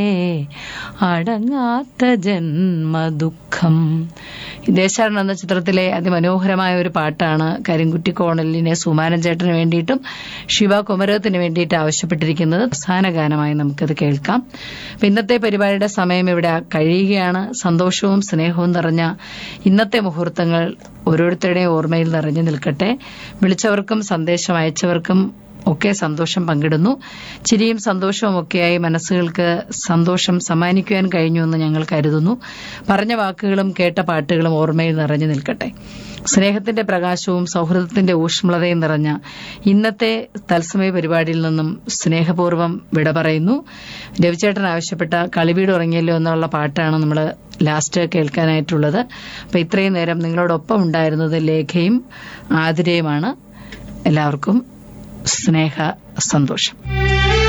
അടങ്ങാത്ത ജന്മദുഃഖം ദേശാടനം എന്ന ചിത്രത്തിലെ അതിമനോഹരമായ ഒരു പാട്ടാണ് കരിങ്കുട്ടി കോണലിനെ സുമാരൻ ചേട്ടന് വേണ്ടിയിട്ടും ശിവ കുമരകത്തിന് വേണ്ടിയിട്ട് ആവശ്യപ്പെട്ടിരിക്കുന്നത് അവസാന ഗാനമായി നമുക്കത് കേൾക്കാം അപ്പൊ ഇന്നത്തെ പരിപാടിയുടെ സമയം ഇവിടെ കഴിയുകയാണ് സന്തോഷവും സ്നേഹവും നിറഞ്ഞ ഇന്നത്തെ മുഹൂർത്തങ്ങൾ ഓരോരുത്തരുടെയും ഓർമ്മയിൽ നിറഞ്ഞു നിൽക്കട്ടെ വിളിച്ചവർക്കും സന്ദേശം അയച്ചവർക്കും ഒക്കെ സന്തോഷം പങ്കിടുന്നു ചിരിയും സന്തോഷവും ഒക്കെയായി മനസ്സുകൾക്ക് സന്തോഷം സമ്മാനിക്കുവാൻ കഴിഞ്ഞു എന്ന് ഞങ്ങൾ കരുതുന്നു പറഞ്ഞ വാക്കുകളും കേട്ട പാട്ടുകളും ഓർമ്മയിൽ നിറഞ്ഞു നിൽക്കട്ടെ സ്നേഹത്തിന്റെ പ്രകാശവും സൗഹൃദത്തിന്റെ ഊഷ്മളതയും നിറഞ്ഞ ഇന്നത്തെ തത്സമയ പരിപാടിയിൽ നിന്നും സ്നേഹപൂർവ്വം വിട പറയുന്നു രവിചേട്ടൻ ആവശ്യപ്പെട്ട കളിവീട് ഉറങ്ങിയല്ലോ എന്നുള്ള പാട്ടാണ് നമ്മൾ ലാസ്റ്റ് കേൾക്കാനായിട്ടുള്ളത് അപ്പൊ ഇത്രയും നേരം നിങ്ങളോടൊപ്പം ഉണ്ടായിരുന്നത് ലേഖയും ആതിരയുമാണ് എല്ലാവർക്കും സ്നേഹ സന്തോഷം